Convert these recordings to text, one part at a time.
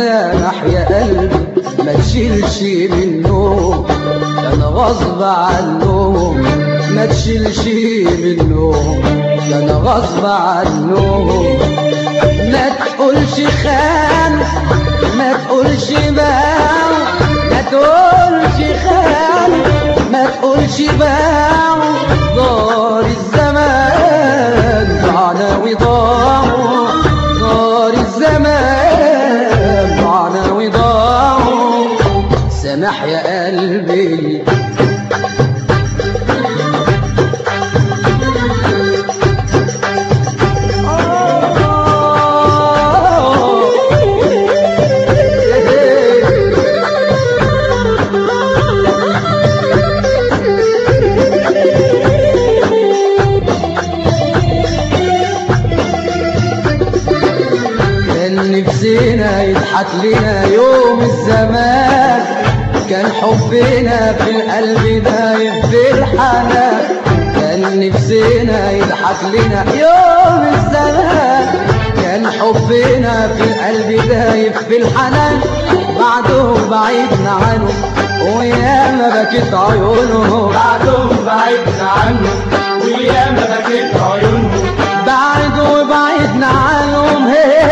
سامح يا قلبي ما تشيلش منهم كان غصب عنهم ما تشيلش منهم كان غصب عنهم ما تقولش خان ما تقولش باع ما تقولش خان ما تقولش باع دار الزمان ضعنا وضاعوا دار الزمان ضعنا وضاعوا سامح يا قلبي كان نفسنا يضحك لنا يوم الزمان كان حبنا في القلب دايب في الحنان كان نفسنا يضحك لنا يوم الزمان كان حبنا في القلب دايب في الحنان بعدهم بعيدنا عنه وياما بكت عيونهم بعدهم بعدنا عنه وياما بكيت عيونهم بعد وبعدنا عنهم هي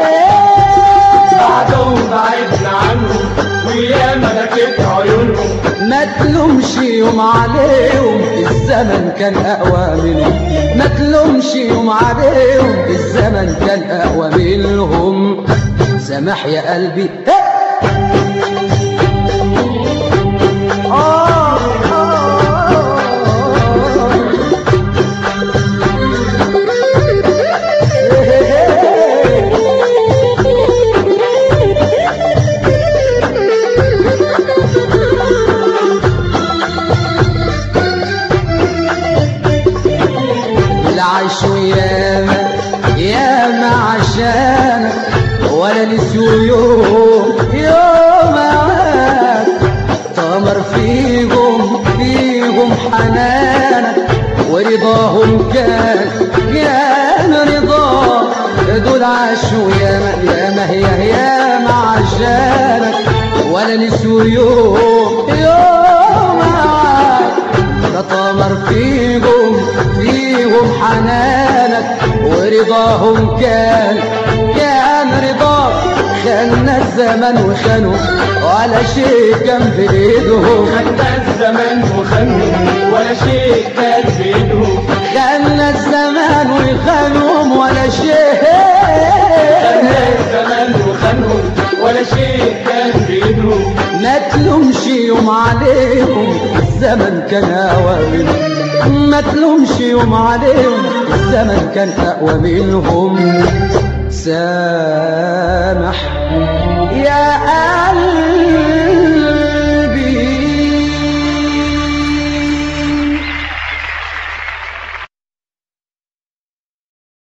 بعدهم بعدنا عنه وياما بكيت عيونهم ما تلومش يوم عليهم الزمن كان اقوى منهم ما تلومش يوم عليهم الزمن كان اقوى منهم سامح يا قلبي آه العيش وياما ياما عشانك ولا نسيوا يوم يوم معاك تمر فيهم فيهم حنانك ورضاهم كان كان رضاك دول عاشوا ياما ياما هي ياما عشانك ولا نسيوا يوم يوم معاك ده طمر فيهم فيهم حنانك ورضاهم كان كان رضاك خلنا الزمن وخانوا ولا شيء كان بايدهم خدنا الزمان وخانهم ولا شيء كان بيدهم خلنا الزمان وخانهم ولا شيء خدنا الزمان وخانهم ولا شيء كان بيدهم ما تلومش يوم عليهم الزمن كان اقوى منهم ما تلومش يوم عليهم الزمن كان اقوى منهم سامح يا